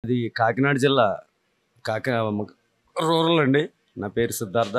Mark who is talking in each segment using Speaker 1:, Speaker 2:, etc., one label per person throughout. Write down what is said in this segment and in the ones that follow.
Speaker 1: ఇది కాకినాడ జిల్లా కాకి రూరల్ అండి నా పేరు సిద్ధార్థ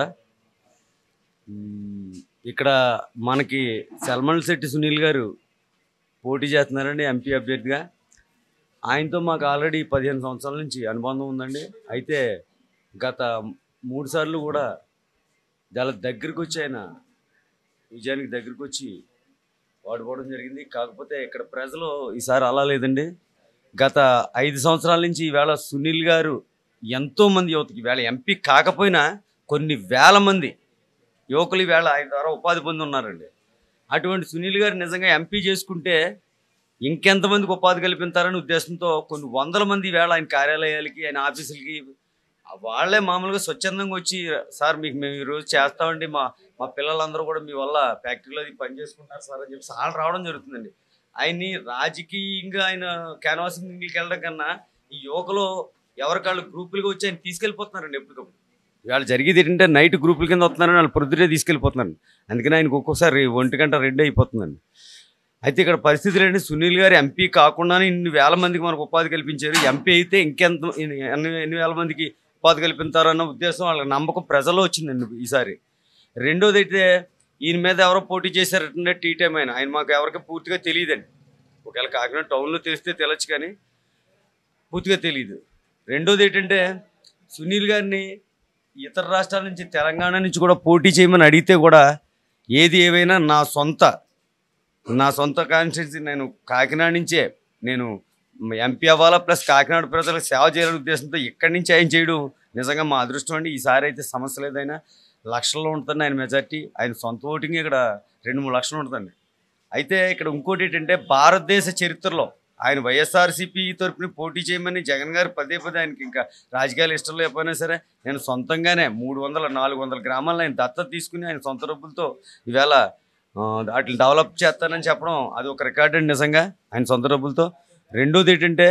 Speaker 1: మ్మ్, ఇక్కడ మనకి సల్మాన్ శెట్టి సునీల్ గారు పోటీ చేస్తున్నారండి ఎంపీ అభ్యర్థిగా ఆయనతో మాకు ఆల్రెడీ పదిహేను సంవత్సరాల నుంచి అనుబంధం ఉందండి అయితే గత మూడు సార్లు కూడా చాలా దగ్గరికి వచ్చి ఆయన విజయానికి దగ్గరికి వచ్చి వాడుకోవడం జరిగింది కాకపోతే ఇక్కడ ప్రజలు ఈసారి అలా లేదండి గత ఐదు సంవత్సరాల నుంచి ఈవేళ సునీల్ గారు ఎంతో మంది యువతకి ఈవేళ ఎంపీ కాకపోయినా కొన్ని వేల మంది యువకులు ఈవేళ ఆయన ద్వారా ఉపాధి పొంది ఉన్నారండి అటువంటి సునీల్ గారు నిజంగా ఎంపీ చేసుకుంటే ఇంకెంతమందికి ఉపాధి కల్పిస్తారనే ఉద్దేశంతో కొన్ని వందల మంది ఈవేళ ఆయన కార్యాలయాలకి ఆయన ఆఫీసులకి వాళ్ళే మామూలుగా స్వచ్ఛందంగా వచ్చి సార్ మీకు మేము ఈరోజు చేస్తామండి మా మా పిల్లలందరూ కూడా మీ వల్ల ఫ్యాక్టరీలో అది పని చేసుకుంటారు సార్ అని చెప్పి వాళ్ళు రావడం జరుగుతుందండి ఆయన్ని రాజకీయంగా ఆయన క్యాన్వాసింగ్కి వెళ్ళడం కన్నా ఈ యువకులు ఎవరికాళ్ళు గ్రూపులుగా వచ్చి ఆయన తీసుకెళ్ళిపోతున్నారండి ఎప్పటికప్పుడు ఇవాళ జరిగేది ఏంటంటే నైట్ గ్రూపుల కింద వస్తున్నారని వాళ్ళు పొద్దుటే తీసుకెళ్ళిపోతున్నారు అందుకని ఆయనకు ఒక్కోసారి ఒంటి గంట రెడ్డి అయిపోతుందండి అయితే ఇక్కడ పరిస్థితులు ఏంటి సునీల్ గారు ఎంపీ కాకుండానే ఇన్ని వేల మందికి మనకు ఉపాధి కల్పించారు ఎంపీ అయితే ఇంకెంత ఎన్ని ఎన్ని వేల మందికి ఉపాధి కల్పిస్తారన్న ఉద్దేశం వాళ్ళకి నమ్మకం ప్రజల్లో వచ్చిందండి ఈసారి రెండోది అయితే ఈయన మీద ఎవరో పోటీ చేశారంటే టీ టైం ఆయన ఆయన మాకు ఎవరికి పూర్తిగా తెలియదండి ఒకవేళ కాకినాడ టౌన్లో తెలిస్తే తెలచ్చు కానీ పూర్తిగా తెలియదు రెండోది ఏంటంటే సునీల్ గారిని ఇతర రాష్ట్రాల నుంచి తెలంగాణ నుంచి కూడా పోటీ చేయమని అడిగితే కూడా ఏది ఏవైనా నా సొంత నా సొంత కాన్స్టిట్యూన్సీ నేను కాకినాడ నుంచే నేను ఎంపీ అవ్వాలా ప్లస్ కాకినాడ ప్రజలకు సేవ చేయాలనే ఉద్దేశంతో ఇక్కడి నుంచి ఆయన చేయడం నిజంగా మా అదృష్టం అండి ఈసారి అయితే సమస్య లేదైనా లక్షల్లో ఉంటుంది ఆయన మెజార్టీ ఆయన సొంత ఓటింగ్ ఇక్కడ రెండు మూడు లక్షలు ఉంటుందండి అయితే ఇక్కడ ఇంకోటి ఏంటంటే భారతదేశ చరిత్రలో ఆయన వైఎస్ఆర్సీపీ తరపున పోటీ చేయమని జగన్ గారు పదే పదే ఆయనకి ఇంకా రాజకీయాలు ఇష్టం లేకపోయినా సరే నేను సొంతంగానే మూడు వందల నాలుగు వందల గ్రామాలను ఆయన దత్తత తీసుకుని ఆయన సొంత డబ్బులతో ఈవేళ ఆ, వాటిని డెవలప్ చేస్తానని చెప్పడం అది ఒక రికార్డ్ అండి నిజంగా ఆయన సొంత డబ్బులతో రెండోది ఏంటంటే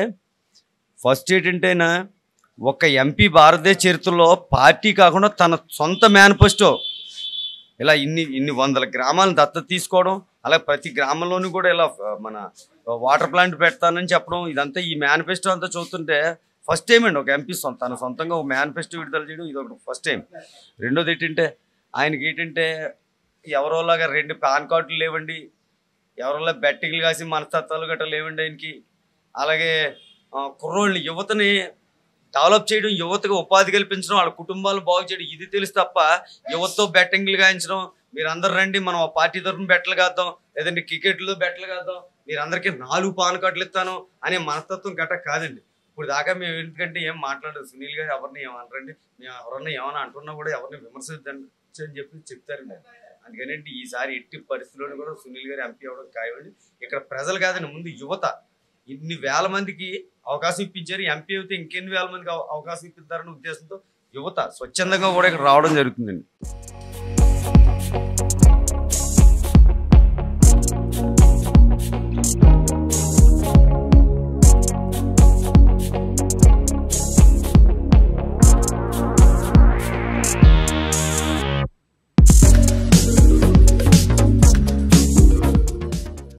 Speaker 1: ఫస్ట్ ఏంటంటేనా ఒక ఎంపీ భారతదేశ చరిత్రలో పార్టీ కాకుండా తన సొంత మేనిఫెస్టో ఇలా ఇన్ని ఇన్ని వందల గ్రామాలను దత్తత తీసుకోవడం అలా ప్రతి గ్రామంలోనూ కూడా ఇలా ఆ, మన వాటర్ ప్లాంట్ పెడతానని చెప్పడం ఇదంతా ఈ మేనిఫెస్టో అంతా చూస్తుంటే ఫస్ట్ టైం అండి ఒక ఎంపీ సొంత తన సొంతంగా ఒక మేనిఫెస్టో విడుదల చేయడం ఇది ఒకటి ఫస్ట్ టైం రెండోది ఏంటంటే ఆయనకి ఏంటంటే ఎవరోలాగా రెండు పాన్ కార్డులు లేవండి ఎవరోలా బెట్టింగ్లు కాసి మనస్తత్వాలు గట్రా లేవండి ఆయనకి అలాగే ఆ, కుర్రోళ్ళని యువతని డెవలప్ చేయడం యువతకు ఉపాధి కల్పించడం వాళ్ళ కుటుంబాలు బాగు చేయడం ఇది తెలుసు తప్ప యువతతో బెట్టింగ్లు గాయించడం మీరు అందరు రండి మనం ఆ పార్టీ తరఫున బెట్టలు కాద్దాం లేదంటే క్రికెట్లో బెట్టలు కాద్దాం మీరు అందరికీ నాలుగు పాన్ కార్డులు ఇస్తాను అనే మనస్తత్వం గట్ట కాదండి ఇప్పుడు దాకా మేము ఎందుకంటే ఏం మాట్లాడదు సునీల్ గారు ఎవరిని ఏమనరండి మేము ఎవరన్నా ఏమైనా అంటున్నా కూడా ఎవరిని విమర్శిద్దండి అని చెప్పి చెప్తారండి అందుకనేంటి ఈసారి ఎట్టి పరిస్థితుల్లో కూడా సునీల్ గారు ఎంపీ అవ్వడం ఖాయమండి ఇక్కడ ప్రజలు కాదండి ముందు యువత ఇన్ని వేల మందికి అవకాశం ఇప్పించారు ఎంపీ అయితే ఇంకెన్ని వేల మందికి అవ- అవకాశం ఇప్పిస్తారనే ఉద్దేశంతో యువత స్వచ్ఛందంగా కూడా ఇక్కడ రావడం జరుగుతుందండి